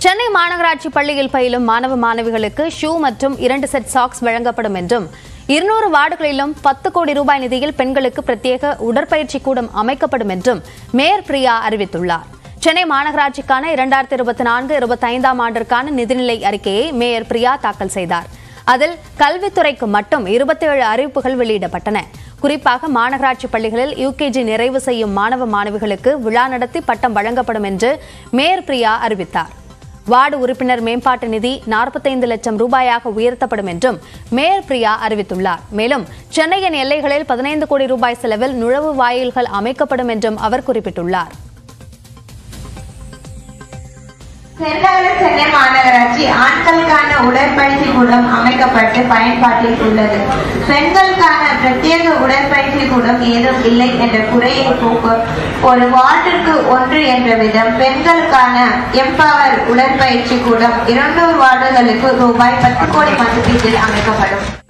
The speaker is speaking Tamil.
சென்னை மாநகராட்சி பள்ளியில் பயிலும் மாணவ மாணவிகளுக்கு ஷூ மற்றும் இரண்டு செட் சாக்ஸ் வழங்கப்படும் என்றும் இருநூறு வார்டுகளிலும் பத்து கோடி ரூபாய் நிதியில் பெண்களுக்கு பிரத்யேக உடற்பயிற்சி கூடம் அமைக்கப்படும் என்றும் மேயர் பிரியா அறிவித்துள்ளார் சென்னை மாநகராட்சிக்கான இரண்டாயிரத்தி இருபத்தி நான்கு இருபத்தி ஐந்தாம் ஆண்டிற்கான நிதிநிலை அறிக்கையை மேயர் பிரியா தாக்கல் செய்தார் அதில் கல்வித்துறைக்கு மட்டும் இருபத்தேழு அறிவிப்புகள் வெளியிடப்பட்டன குறிப்பாக மாநகராட்சி பள்ளிகளில் யுகேஜி நிறைவு செய்யும் மாணவ மாணவிகளுக்கு விழா நடத்தி பட்டம் வழங்கப்படும் என்று மேயர் பிரியா அறிவித்தார் வார்டு உறுப்பினர் மேம்பாட்டு நிதி நாற்பத்தைந்து லட்சம் ரூபாயாக உயர்த்தப்படும் என்றும் மேயர் பிரியா அறிவித்துள்ளார் மேலும் சென்னையின் எல்லைகளில் பதினைந்து கோடி ரூபாய் செலவில் நுழைவு வாயில்கள் அமைக்கப்படும் என்றும் அவர் குறிப்பிட்டுள்ளார் தென்கால சென்னை மாநகராட்சி ஆண்களுக்கான உடற்பயிற்சி கூடம் அமைக்கப்பட்டு பயன்பாட்டில் உள்ளது பெண்களுக்கான பிரத்யேக உடற்பயிற்சி கூடம் ஏதும் இல்லை என்ற குறையை போக்க ஒரு வார்டிற்கு ஒன்று என்ற விதம் பெண்களுக்கான எம்பவர் உடற்பயிற்சி கூடம் இருநூறு வார்டுகளுக்கு ரூபாய் பத்து கோடி மதிப்பீட்டில் அமைக்கப்படும்